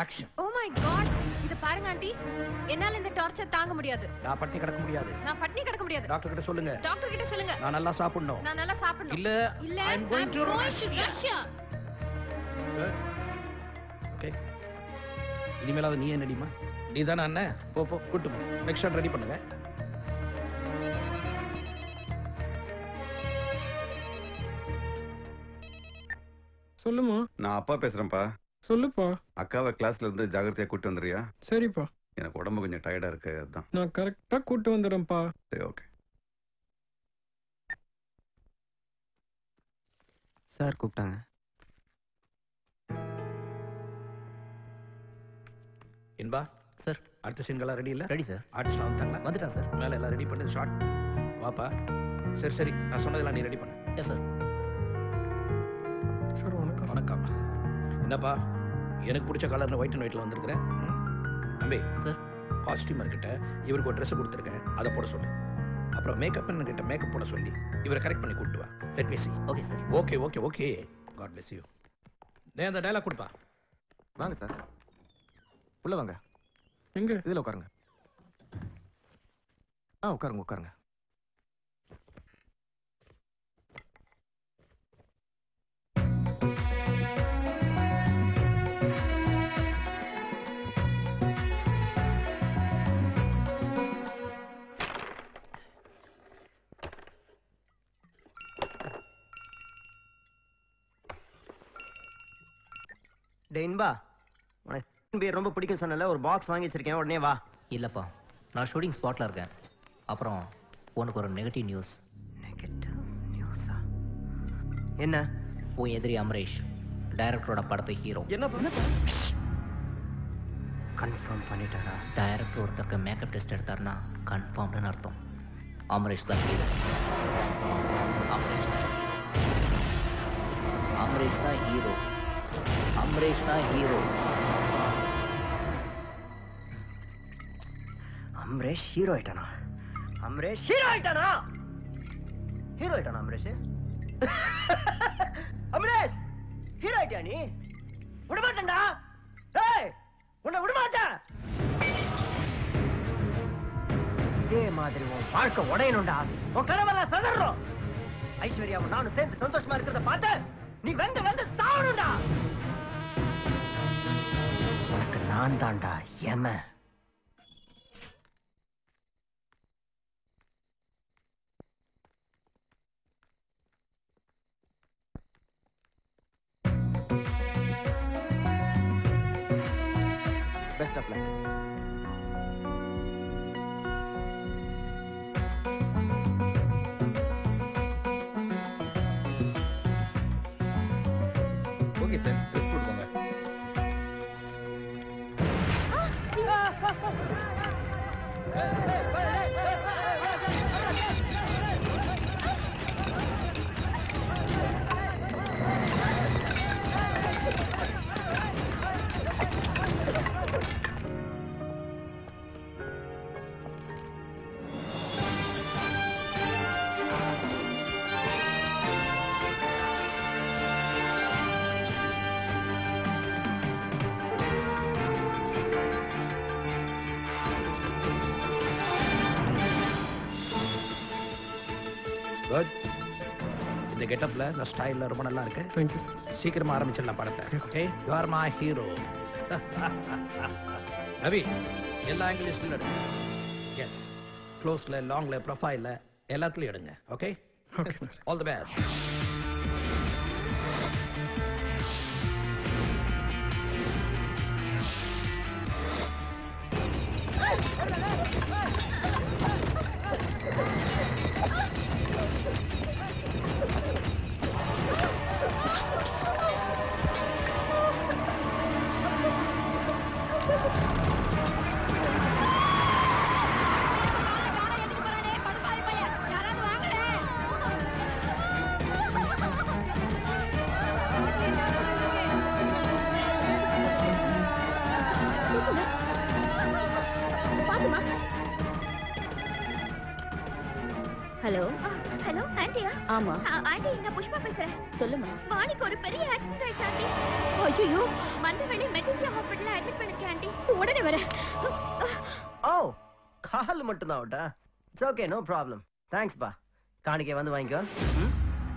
Action oh my God இது பாருங்க aunty என்னால இந்த டார்ச்சர் தாங்க முடியாது நான் பட்டினி கிடக்க முடியாது நான் பட்னி கிடக்க முடியாது டாக்டர் கிட்ட சொல்லுங்க டாக்டர் கிட்ட சொல்லுங்க நான் நல்லா சாப்பிடணும் நான் நல்லா சாப்பிடணும் இல்ல இல்ல I'm going to going Russia. Russia. Okay இனிமேலாவது நீ என்னடிமா நீ தானே அண்ணன் போ போ கூட்டு போ நெக்ஸ்ட் ஷாட் ரெடி பண்ணுங்க சொல்லுமா நான் அப்பா பேசுறேன்ப்பா சொல்லுப்பா அக்காவை கிளாஸ்ல இருந்து ஜாகிரதையா கூட்டு வந்துறியா சரிப்பா எனக்கு உடம்பு கொஞ்சம் டயர்டா இருக்கு அதான் நான் கரெக்டா கூட்டு வந்துடுறேன்ப்பா சரி ஓகே சார் கூப்பிட்டாங்க இன்பா சார் அடுத்த சீன்கெல்லாம் ரெடி இல்ல ரெடி சார் ஆர்டிஸ்ட்லாம் வந்துட்டாங்களா வந்துட்டேன் சார் மேல எல்லாம் ரெடி பண்ணி ஷார்ட் வாப்பா சரி சரி நான் சொன்னதெல்லாம் நீ ரெடி பண்ணு எஸ் சார் சார் வணக்கம் வணக்கம் என்னப்பா எனக்கு பிடிச்ச கலர்னு ஒயிட் அண்ட் ஒயிட்ல வந்திருக்கிறேன் ம். தம்பி சார் காஸ்டியூமர் கிட்ட இவருக்கு ஒரு ட்ரெஸ் கொடுத்துருக்கேன் அதை போட சொல்லு அப்புறம் மேக்கப் கிட்ட மேக்கப் போட சொல்லி இவரை கரெக்ட் பண்ணி கூட்டு வா let me see okay sir okay okay okay God bless you டேய் அந்த டயலாக் கொடுப்பா வாங்க சார் உள்ள வாங்க எங்க இதுல உட்காருங்க ஆ உட்காருங்க உட்காருங்க டே இன்பா உனக்கு பேர் ரொம்ப பிடிக்கும் சொன்னல ஒரு பாக்ஸ் வாங்கி வச்சிருக்கேன் உடனே வா இல்லைப்பா நான் ஷூட்டிங் ஸ்பாட்டில் இருக்கேன் அப்புறம் உனக்கு ஒரு நெகட்டிவ் நியூஸ் நெகட்டிவ் நியூஸா என்ன உன் எதிரி அமரேஷ் டைரக்டரோட படத்தை ஹீரோ என்ன பண்ண கன்ஃபார்ம் பண்ணிட்டாரா டைரக்டர் ஒருத்தருக்கு மேக்கப் டெஸ்ட் எடுத்தாருன்னா கன்ஃபார்ம்னு அர்த்தம் அமரேஷ் தான் ஹீரோ அமரேஷ் தான் அமரேஷ் தான் ஹீரோ அமரேஷ் தான் ஹீரோ அம்ரேஷ் ஹீரோ ஆயிட்டானா அம்ரேஷ் ஹீரோ ஆயிட்டானா ஹீரோ ஆயிட்டானா அம்ரேஷ் அம்ரேஷ் ஹீரோ ஆயிட்டியா நீ விடமாட்டேன்டா ஏய் உன்னை விடமாட்டேன் இதே மாதிரி உன் வாழ்க்கை உடையணும்டா உன் கனவெல்லாம் சதறோம் ஐஸ்வர்யாவும் நானும் சேர்ந்து சந்தோஷமா இருக்கிறத பார்த்து நீ வெந்து வெந்து சாவணும்டா உனக்கு நான் தான்டா எமன் best of luck okay sir dress போட்டுக்கோங்க குட் இந்த கெட்டப்ல இந்த ஸ்டைல்ல ரொம்ப நல்லா இருக்கு தேங்க்யூ சீக்கிரமா ஆரம்பிச்சிடலாம் படத்தை okay you are my hero Ravi எல்லா ஆங்கிலும் ஸ்டில் எடுங்க எஸ் க்ளோஸ்ல லாங்ல ப்ரொஃபைல்ல எல்லாத்துலயும் எடுங்க okay okay sir all the best hello hello ஆண்டியா ஆமா ஆண்டி நான் புஷ்பா பேசுறேன் சொல்லுமா வாணிக்கு ஒரு பெரிய ஆக்சிடென்ட் ஆயிடுச்சு ஆண்டி ஐயோ மந்தவெளி மெட்டிந்தியா ஹாஸ்பிட்டல்ல அட்மிட் பண்ணிருக்கேன் ஆண்டி உடனே வரேன் ஓ கால் மட்டும் தான் அவுட்டா it's okay no problem thanks பா காணிக்கை வந்து வாங்கிக்கோ ம்?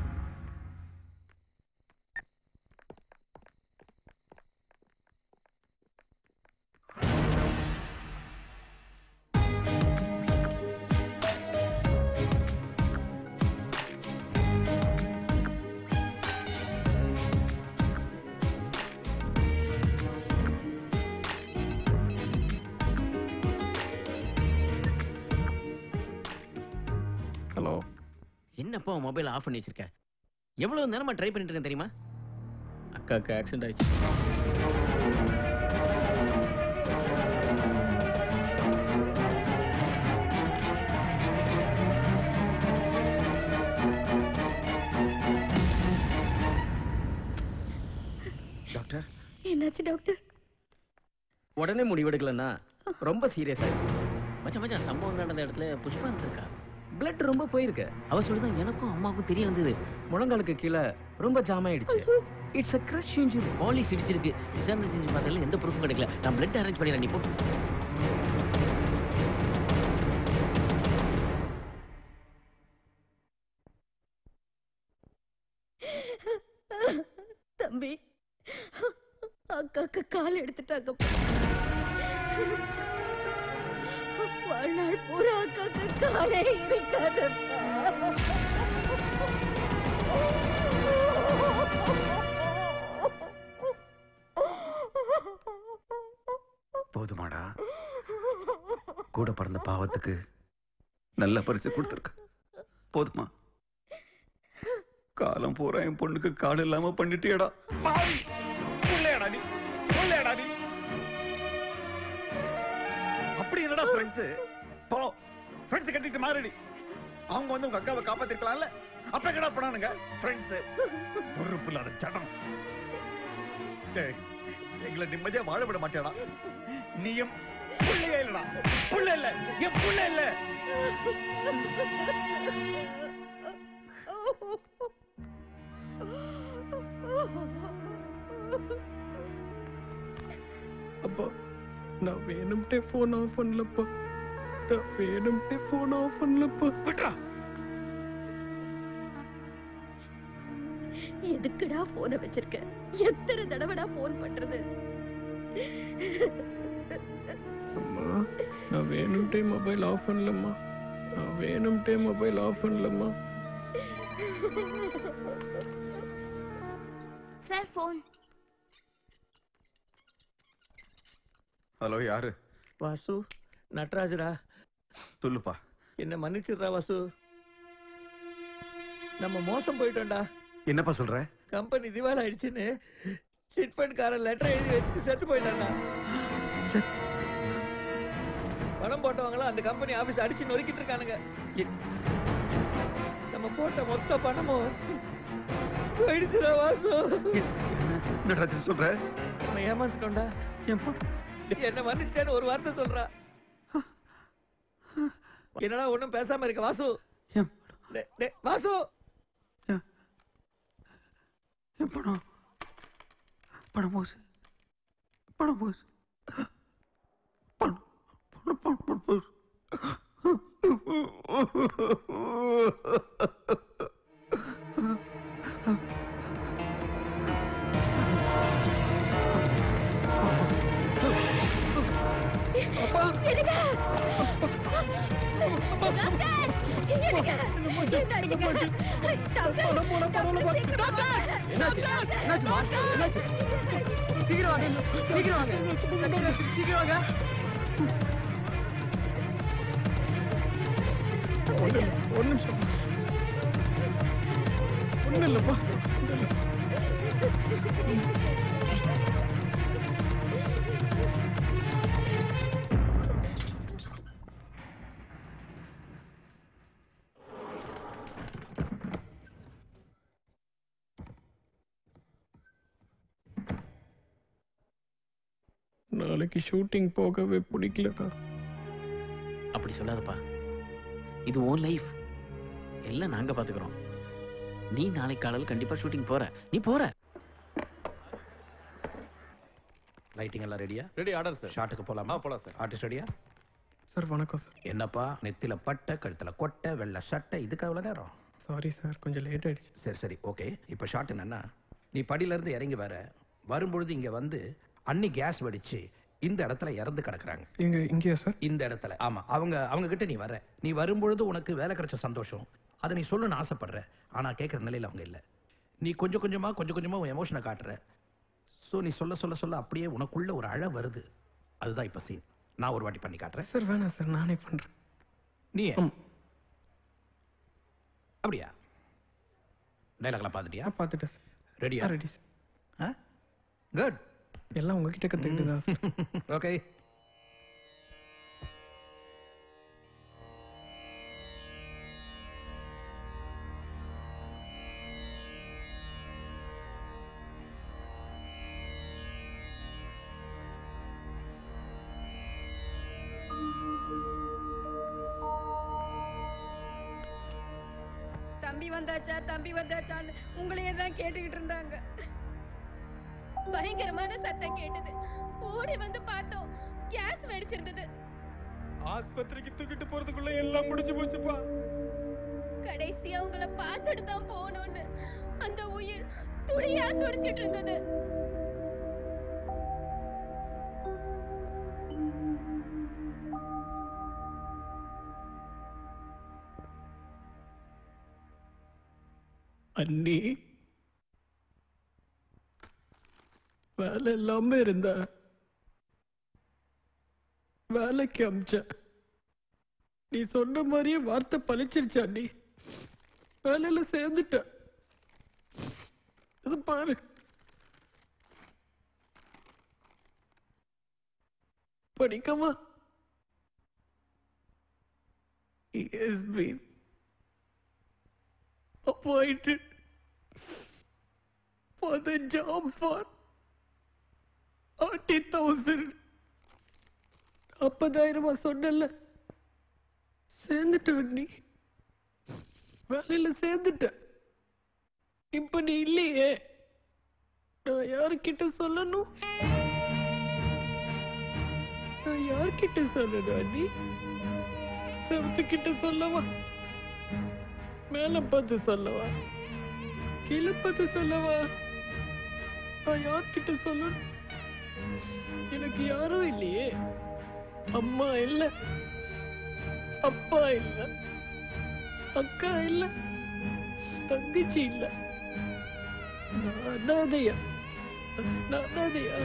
ஹலோ என்னப்பா மொபைல் ஆஃப் பண்ணி வச்சிருக்க எவ்வளவு நேரமா ட்ரை பண்ணிட்டு இருக்கேன் தெரியுமா அக்காவுக்கு ஆக்சிடென்ட் ஆயிடுச்சு டாக்டர் என்னாச்சு டாக்டர் உடனே முடிவெடுக்கலன்னா ரொம்ப சீரியஸ் ஆயிடும் மச்சான் மச்சான் சம்பவம் நடந்த இடத்துல புஷ்பா இருக்கா பிளட் ரொம்ப போயிருக்கு அவ சொல்லிதான் எனக்கும் அம்மாவுக்கும் தெரிய வந்தது முழங்காலுக்கு கீழே ரொம்ப ஜாம் ஆயிடுச்சு இட்ஸ் அ கிரஷ் இன்ஜுரி பாலிஸ் இடிச்சிருக்கு விசாரணை செஞ்சு பார்த்ததுல எந்த ப்ரூஃபும் கிடைக்கல நான் பிளட் அரேஞ்ச் பண்ணிடுறேன் நீ போ தம்பி அக்காக்கு கால் எடுத்துட்டாங்க வாழ்நாள் பூரா அக்காக்கு காலே இருக்காதப்பா போதுமாடா கூட பிறந்த பாவத்துக்கு நல்ல பரிசு கொடுத்துருக்க போதுமா காலம் பூரா என் பொண்ணுக்கு காடு இல்லாம பண்ணிட்டியடா புள்ளையடா நீ புள்ளையடா நீ அப்படி என்னடா ஃப்ரெண்ட்ஸ் போ ஃப்ரெண்ட்ஸ் கட்டிட்டு மாறடி அவங்க வந்து உங்க அக்காவை காப்பாத்திருக்கலாம்ல அப்ப என்னடா பண்ணானுங்க ஃப்ரெண்ட்ஸ் பொறுப்பு இல்லாத சடம் டேய், எங்களை நிம்மதியா வாழ விட மாட்டியாடா நீயும் புள்ளையே இல்லடா புள்ள இல்ல என் புள்ள இல்ல அப்பா நான் வேணும்ட்டே ஃபோன் ஆஃப் பண்ணலப்பா நான் வேணும்ட்டே ஃபோன் ஆஃப் பண்ணலப்பா விட்றா எதுக்குடா போனை வச்சிருக்க எத்தனை தடவைடா போன் பண்றது அம்மா நான் வேணும்ட்டே மொபைல் ஆஃப் பண்ணலம்மா நான் வேணும்ட்டே மொபைல் ஆஃப் பண்ணலம்மா சார் ஃபோன் ஹலோ யாரு வாசு நட்ராஜரா சொல்லுப்பா என்ன மன்னிச்சிடுறா வாசு நம்ம மோசம் போயிட்டோம்டா என்னப்பா சொல்ற கம்பெனி திவால் ஆயிடுச்சுன்னு சிட் ஃபண்ட் காரன் லெட்டர் எழுதி வச்சுட்டு செத்து போயிட்டான்டா பணம் போட்டவங்களாம் அந்த கம்பெனி ஆபீஸ் அடிச்சு நொறுக்கிட்டு இருக்கானுங்க நம்ம போட்ட மொத்த பணமும் போயிடுச்சுடா வாசு நடராஜன் சொல்ற நம்ம ஏமாந்துட்டோம்டா என் பொண்ணு என்ன மன்னிச்சிட்டேன்னு ஒரு வார்த்தை சொல்றா என்னடா ஒண்ணும் பேசாம இருக்க வாசு என் டேய், டேய், வாசு என் பணம் பணம் போச்சு பணம் போச்சு பணம் பணம் பணம் பணம் போச்சு எடுங்க டாக்டர் எடுங்க என்னாச்சுங்க டாக்டர் என்னாச்சு என்னாச்சுமா என்னாச்சு சீக்கிரம் வாங்க சீக்கிரம் வாங்க சீக்கிரம் வாங்க ஒண்ணு இல்ல, ஒரு நிமிஷம் ஒண்ணு இல்லப்பா ஒண்ணு இல்ல. நாளைக்கு ஷூட்டிங் போகவே பிடிக்கலடா அப்படி சொல்லாதப்பா இது ஓன் லைஃப் எல்லாம் நாங்க பாத்துக்கிறோம் நீ நாளைக்கு காலையில் கண்டிப்பா ஷூட்டிங் போற நீ போற லைட்டிங் எல்லாம் ரெடியா ரெடி ஆர்டர் சார் ஷாட்டுக்கு போலாமா ஆ போலாம் சார் ஆர்டிஸ்ட் ரெடியா சார் வணக்கம் சார் என்னப்பா நெத்தில பட்டை கழுத்துல கொட்டை வெள்ளை சட்டை இதுக்கு அவ்வளோ நேரம் சாரி சார் கொஞ்சம் லேட் ஆயிடுச்சு சரி சரி ஓகே இப்போ ஷாட் என்னன்னா நீ படியில இருந்து இறங்கி வர வரும்பொழுது இங்க வந்து அன்னி கேஸ் வெடிச்சு இந்த இடத்துல இறந்து கிடக்குறாங்க இங்க இங்கேயா சார் இந்த இடத்துல ஆமா அவங்க அவங்க கிட்ட நீ வர நீ வரும்பொழுது உனக்கு வேலை கிடைச்ச சந்தோஷம் அதை நீ சொல்லணும்னு ஆசைப்படுற ஆனா கேட்குற நிலையில அவங்க இல்லை நீ கொஞ்சம் கொஞ்சமா கொஞ்சம் கொஞ்சமா உன் எமோஷனை காட்டுற ஸோ நீ சொல்ல சொல்ல சொல்ல அப்படியே உனக்குள்ள ஒரு அழ வருது அதுதான் இப்போ சீன் நான் ஒரு வாட்டி பண்ணி காட்டுறேன் சார் வேணாம் சார் நானே பண்றேன் நீ ம். அப்படியா டைலாக்லாம் பார்த்துட்டியா நான் பார்த்துட்டேன் சார் ரெடியா ரெடி சார் குட் எல்லாம் உங்ககிட்ட கற்றுக்கிட்டு தான் சார் ஓகே தம்பி வந்தாச்சா தம்பி வந்தாச்சான்னு உங்களையே தான் கேட்டுக்கிட்டு இருந்தாங்க பயங்கரமான சத்தம் கேட்டது ஓடி வந்து பார்த்தோம் கேஸ் வெடிச்சிருந்தது ஆஸ்பத்திரிக்கு தூக்கிட்டு போறதுக்குள்ள எல்லாம் முடிஞ்சு போச்சுப்பா கடைசியா உங்களை பார்த்துட்டு தான் போகணும்னு அந்த உயிர் துடியா துடிச்சிட்டு இருந்தது அண்ணி வேலை இல்லாம இருந்தா வேலைக்கு அமிச்ச நீ சொன்ன மாதிரியே வார்த்தை பழிச்சிருச்சா அண்ணி வேலையில சேர்ந்துட்ட இது பாரு படிக்கவா He has been appointed for the job for 40,000. அப்பதாயிரம் ரூபாய் சொன்னல சேர்ந்துட்ட நீ வேலையில சேர்ந்துட்ட இப்ப நீ இல்லையே நான் யாருக்கிட்ட சொல்லணும் நான் யார்கிட்ட சொல்லணும் நீ செவத்துக்கிட்ட சொல்லவா மேல பார்த்து சொல்லவா கீழே பார்த்து சொல்லவா நான் யார்கிட்ட சொல்லணும் எனக்கு யாரும் இல்லையே அம்மா இல்ல அப்பா இல்ல அக்கா இல்ல தங்கச்சி இல்ல நான் அனாதையா நான் அனாதையா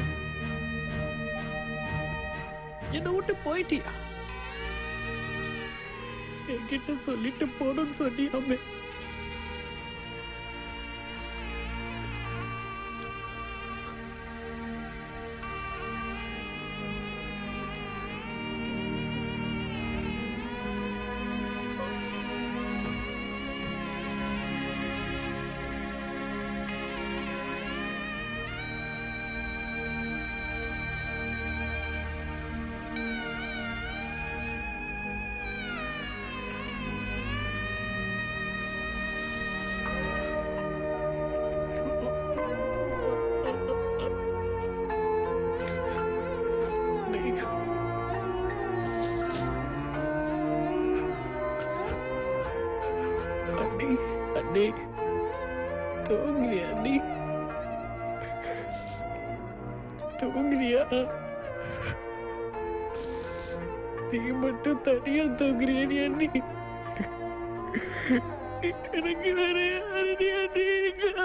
என்னை விட்டு போயிட்டியா என்கிட்ட சொல்லிட்டு போகணும்னு சொன்னியாமே அண்ணி அண்ணி தூங்குறியா அண்ணி தூங்குறியா நீ மட்டும் தனியா தூங்குறியா நீ அண்ணி எனக்கு வேற யாரடி அண்ணி இருக்கா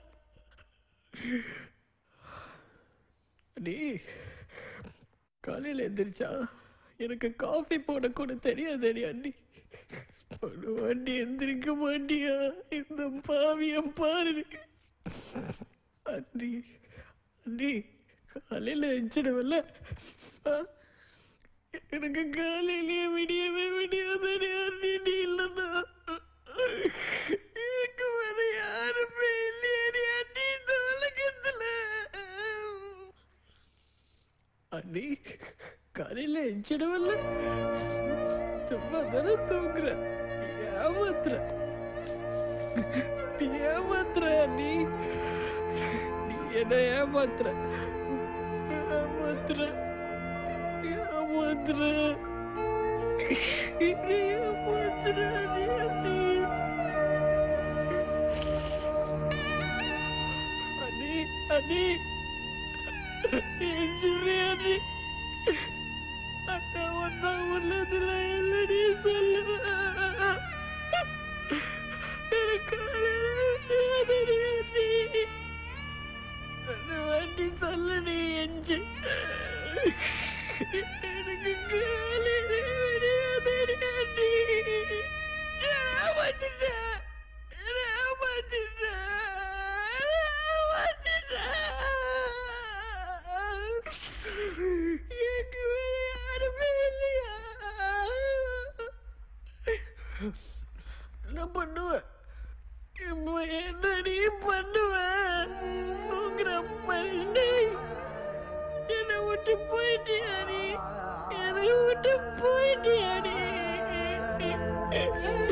அண்ணி காலையில எந்திரிச்சா எனக்கு காஃபி போட கூட தெரியாது அண்ணி ஒரு வாட்டி எந்திரிக்க மாட்டியா இந்த பாவியம் பாரு அண்ணி அண்ணி காலையில எஞ்சிடுவல்ல ஆ? எனக்கு காலையிலேயே விடியவே விடியாதடி அண்ணி நீ இல்லைன்னா எனக்கு வேற யாருமே இல்லையடி அண்ணி இந்த உலகத்துல அண்ணி காலையில எஞ்சிடுவல்ல சும்மா தானே தூங்குற ஏமாத்துற நீ ஏமாத்துற நீ நீ என்ன ஏமாத்துற ஏமாத்துற ஏமாத்துற என்னை ஏமாத்துற நீ அண்ணி அண்ணி அண்ணி எஞ்சிரு அண்ணி அண்ணா ஒன்னா உள்ளதுல இல்லடி சொல்லுவேன் எனக்கு காலையில அண்ணி அண்ணா வண்டி சொல்லுடி எஞ்சி எனக்கு காலையில விடியாதடி அண்ணி ஏமாத்திட்டேன் ஏமாத்திட்டேன் ஏமாத்திட்டேன் எனக்கு வேற யாருமே இல்லையா என்ன பண்ணுவேன் இப்போ என்ன நீ பண்ணுவேன் தூங்குற பண்ணி என்னை விட்டு போயிட்டியா நீ என்னை விட்டு போயிட்டியா நீ